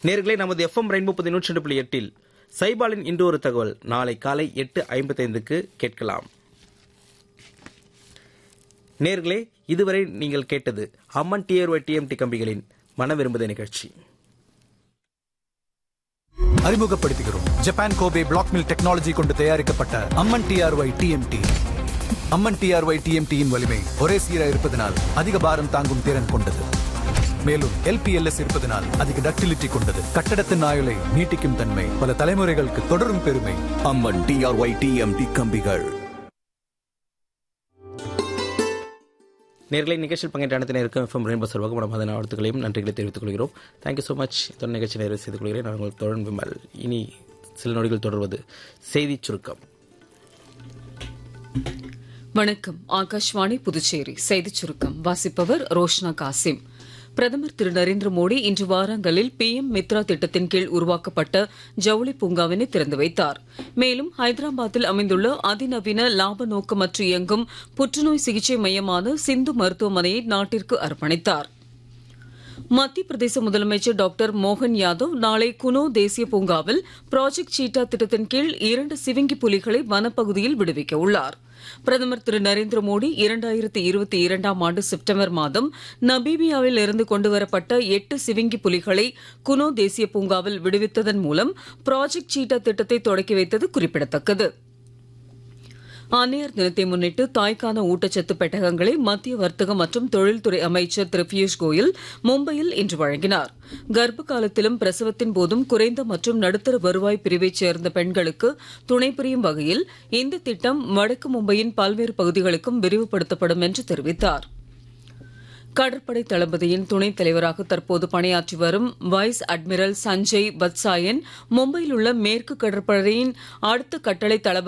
நேர்களே நமது FM rainbow பதினூற்றி ரெண்டு புள்ளி எட்டில் சைபாலின் இன்று ஒரு தகவல் நாளை காலை எட்டு ஐம்பத்தைந்துக்கு கேட்கலாம் நேர்களே இதுவரை நீங்கள் கேட்டது அம்மன் டிஆர்ஒய் டிஎம்டி கம்பிகளின் மன விரும்புத நிகழ்ச்சி அறிமுகப்படுத்துகிறோம் Japan Kobe black mill technology கொண்டு தயாரிக்கப்பட்ட Amman TRY TMT Amman TRY டிஎம்டியின் வலிமை ஒரே சீராக இருப்பதனால் அதிக பாரம் தாங்கும் திறன் கொண்டது மேலும் எல்பிஎல்எஸ் இருப்பதனால் அதிக டக்டிலிட்டி கொண்டது கட்டடத்தின் ஆயுளை நீட்டிக்கும் தன்மை பல தலைமுறைகளுக்கு தொடரும் பெருமை அம்மன் டிஆர்ஒய் டிஎம்டி கம்பிகள் நேர்களை நிகழ்ச்சியில் பங்கேற்ற அனைத்து நேருக்கும் எஃப்எம் ரெயின்போ சார்பாக மன மத வாழ்த்துக்களையும் நன்றிகளை தெரிவித்துக் கொள்கிறோம் தேங்க்யூ ஸோ மச் தொடர் நிகழ்ச்சி நிறைவு செய்து கொள்கிறேன் நான் உங்கள் தொடர்ந்து விமல் இனி சில நொடிகள் தொடர்வது செய்திச் சுருக்கம் வணக்கம் ஆகாஷ்வாணி புதுச்சேரி செய்திச் சுருக்கம் வாசிப்பவர் ரோஷ்னா காசிம் பிரதமர் திரு நரேந்திர மோடி இன்று வாராங்கலில் பிஎம் மித்ரா திட்டத்தின் கீழ் உருவாக்கப்பட்ட ஜவுளி பூங்காவினை திறந்து வைத்தார் மேலும் ஹைதராபாத்தில் அமைந்துள்ள அதிநவீன லாப நோக்கமற்று இயங்கும் புற்றுநோய் சிகிச்சை மையமான சிந்து மருத்துவமனையை நாட்டிற்கு அர்ப்பணித்தார் மத்திய பிரதேச முதலமைச்சர் டாக்டர் மோகன் யாதவ் நாளை குனோ தேசிய பூங்காவில் ப்ராஜெக்ட் சீட்டா திட்டத்தின் கீழ் இரண்டு சிவிங்கி புலிகளை வனப்பகுதியில் விடுவிக்க உள்ளார் பிரதமர் திரு நரேந்திர மோடி இரண்டாயிரத்தி இருபத்தி இரண்டாம் ஆண்டு செப்டம்பர் மாதம் நமீபியாவில் இருந்து கொண்டுவரப்பட்ட எட்டு சிவிங்கி புலிகளை குனோ தேசிய பூங்காவில் விடுவித்ததன் மூலம் ப்ராஜெக்ட் சீட்டா திட்டத்தை தொடக்கி வைத்தது குறிப்பிடத்தக்கது அன்னையர் தினத்தை முன்னிட்டு தாய்க்கான ஊட்டச்சத்து பெட்டகங்களை மத்திய வர்த்தக மற்றும் தொழில்துறை அமைச்சர் திரு பியூஷ் கோயல் மும்பையில் இன்று வழங்கினார் கர்ப்ப காலத்திலும் பிரசவத்தின் போதும் குறைந்த மற்றும் நடுத்தர வருவாய் பிரிவைச் சேர்ந்த பெண்களுக்கு துணை புரியும் வகையில் இந்த திட்டம் வடக்கு மும்பையின் பல்வேறு பகுதிகளுக்கும் விரிவுபடுத்தப்படும் என்று தெரிவித்தார் கடற்படை தளபதியின் துணைத் தலைவராக தற்போது பணியாற்றி வரும் வைஸ் அட்மிரல் சஞ்சய் பத்சாயன் மும்பையில் உள்ள மேற்கு கடற்படையின் அடுத்த கட்டளை தளபதி